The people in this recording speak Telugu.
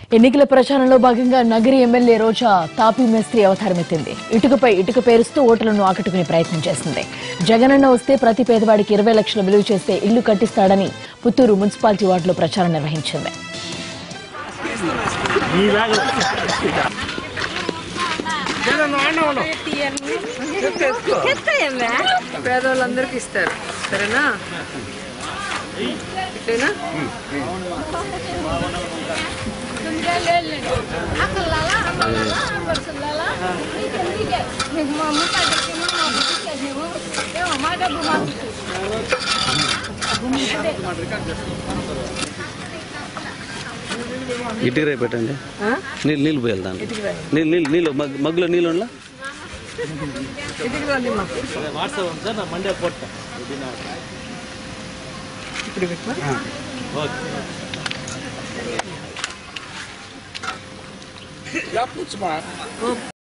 ఎన్నికల ప్రచారంలో భాగంగా నగరి ఎమ్మెల్యే రోజా తాపీ మేస్త్రి అవతారమెత్తింది ఇటుకపై ఇటుక పేరుస్తూ ఓటర్లను ఆకట్టుకునే ప్రయత్నం చేసింది జగనన్న వస్తే ప్రతి పేదవాడికి ఇరవై లక్షల విలువ చేస్తే ఇల్లు కట్టిస్తాడని పుత్తూరు మున్సిపాలిటీ వార్డులో ప్రచారం నిర్వహించింది పేదవాళ్ళందరికీ ఇస్తారు సరేనా ఇట్లేనా ఇటుక రేపు పెట్టండి ఆ? నీళ్ళు నీళ్ళు పోయాలి దాంట్లో నీళ్ళు నీళ్ళు నీళ్ళు మగ్ మగ్గులో నీళ్ళు ఉండలా ఇటుకి రండి మా ఇప్పుడు పెట్టమా